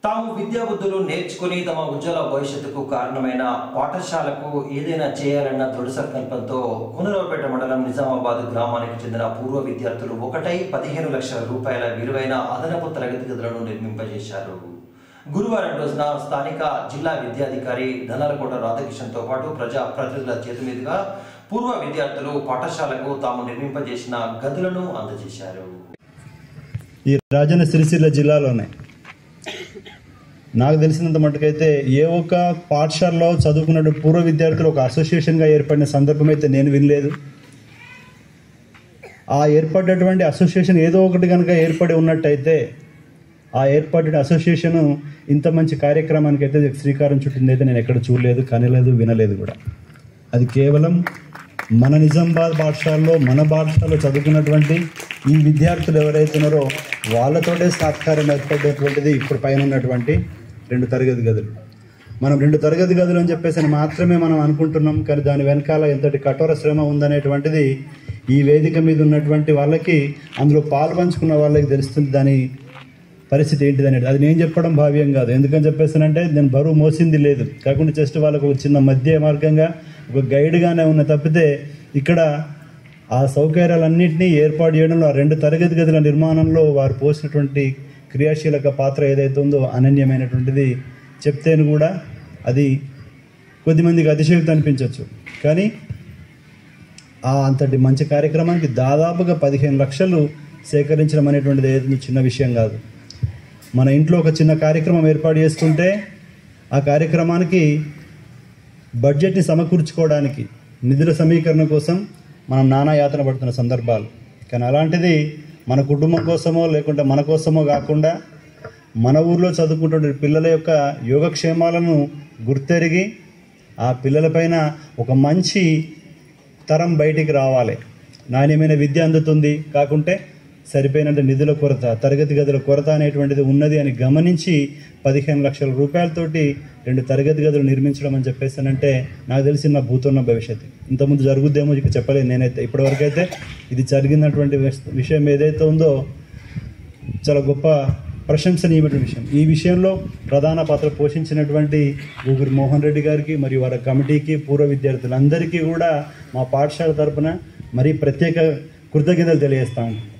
తాము విద్యాబుద్ధులు నేర్చుకుని తమ ఉజ్వల భవిష్యత్తుకు కారణమైన పాఠశాలకు ఏదైనా చేయాలన్న దృఢ సంకల్పంతో కునరావుపేట మండలం నిజామాబాద్ గ్రామానికి చెందిన పూర్వ విద్యార్థులు ఒకటై పదిహేను లక్షల రూపాయల విలువైన అదనపు తరగతి గదులను నిర్మింపజేశారు గురువారం రోజున స్థానిక జిల్లా విద్యాధికారి ధనాలకోట రాధాకిషన్తో పాటు ప్రజా ప్రతినిధుల చేతి మీదుగా పూర్వ విద్యార్థులు పాఠశాలకు తాము నిర్మింపజేసిన గదులను అందజేశారు ఈ రాజన్న సిరిసిల్ల జిల్లాలోనే నాకు తెలిసినంత మటుకైతే ఏ ఒక్క పాఠశాలలో చదువుకున్న పూర్వ విద్యార్థులు ఒక అసోసియేషన్గా ఏర్పడిన సందర్భం అయితే నేను వినలేదు ఆ ఏర్పడినటువంటి అసోసియేషన్ ఏదో ఒకటి కనుక ఏర్పడి ఉన్నట్టయితే ఆ ఏర్పడిన అసోసియేషన్ ఇంత మంచి కార్యక్రమానికి అయితే శ్రీకారం చుట్టింది అయితే నేను ఎక్కడ చూడలేదు కనలేదు వినలేదు కూడా అది కేవలం మన నిజామాబాద్ పాఠశాలలో మన పాఠశాలలో చదువుకున్నటువంటి ఈ విద్యార్థులు ఎవరైతే ఉన్నారో వాళ్ళతోటే సాత్కారం ఏర్పడేటువంటిది ఇప్పుడు పైన ఉన్నటువంటి రెండు తరగతి గదులు మనం రెండు తరగతి గదులు అని చెప్పేసి అని మాత్రమే మనం అనుకుంటున్నాం కానీ దాని వెనకాల ఎంతటి కఠోర శ్రమ ఉందనేటువంటిది ఈ వేదిక మీద ఉన్నటువంటి వాళ్ళకి అందులో పాలు పంచుకున్న వాళ్ళకి తెలుస్తుంది దాని పరిస్థితి ఏంటిది అనేది అది నేను చెప్పడం భావ్యం కాదు ఎందుకని చెప్పేసానంటే నేను బరువు మోసింది లేదు కాకుండా జస్ట్ వాళ్ళకు ఒక చిన్న మధ్య మార్గంగా ఒక గైడ్గానే ఉన్న తప్పితే ఇక్కడ ఆ సౌకర్యాలన్నింటినీ ఏర్పాటు చేయడంలో ఆ రెండు తరగతి గదుల నిర్మాణంలో వారు పోసినటువంటి క్రియాశీలక పాత్ర ఏదైతే ఉందో అనన్యమైనటువంటిది చెప్తేను కూడా అది కొద్దిమందికి అతిశయోక్తి అనిపించవచ్చు కానీ ఆ అంతటి మంచి కార్యక్రమానికి దాదాపుగా పదిహేను లక్షలు సేకరించడం అనేటువంటిది ఏది చిన్న విషయం కాదు మన ఇంట్లో ఒక చిన్న కార్యక్రమం ఏర్పాటు చేసుకుంటే ఆ కార్యక్రమానికి బడ్జెట్ని సమకూర్చుకోవడానికి నిధుల సమీకరణ కోసం మనం నానా యాతన పడుతున్న సందర్భాలు కానీ అలాంటిది మన కుటుంబం కోసమో లేకుంటే మన కోసమో కాకుండా మన ఊర్లో చదువుకుంటున్న పిల్లల యొక్క యోగక్షేమాలను గుర్తెరిగి ఆ పిల్లలపైన ఒక మంచి తరం బయటికి రావాలి నాణ్యమైన విద్య అందుతుంది కాకుంటే సరిపోయినంత నిధుల కొరత తరగతి గదుల కొరత అనేటువంటిది ఉన్నది అని గమనించి పదిహేను లక్షల రూపాయలతోటి రెండు తరగతి గదులు నిర్మించడం అని చెప్పేసానంటే నాకు తెలిసి నా భూతున్న భవిష్యత్తు ఇంతకుముందు జరుగుద్దేమో ఇక చెప్పలేదు నేనైతే ఇప్పటివరకు అయితే ఇది జరిగినటువంటి విష- విషయం ఏదైతే ఉందో చాలా గొప్ప ప్రశంసనీయమైన విషయం ఈ విషయంలో ప్రధాన పాత్ర పోషించినటువంటి గూగురు మోహన్ రెడ్డి గారికి మరియు వారి కమిటీకి పూర్వ విద్యార్థులందరికీ కూడా మా పాఠశాల తరపున మరీ ప్రత్యేక కృతజ్ఞతలు తెలియజేస్తాము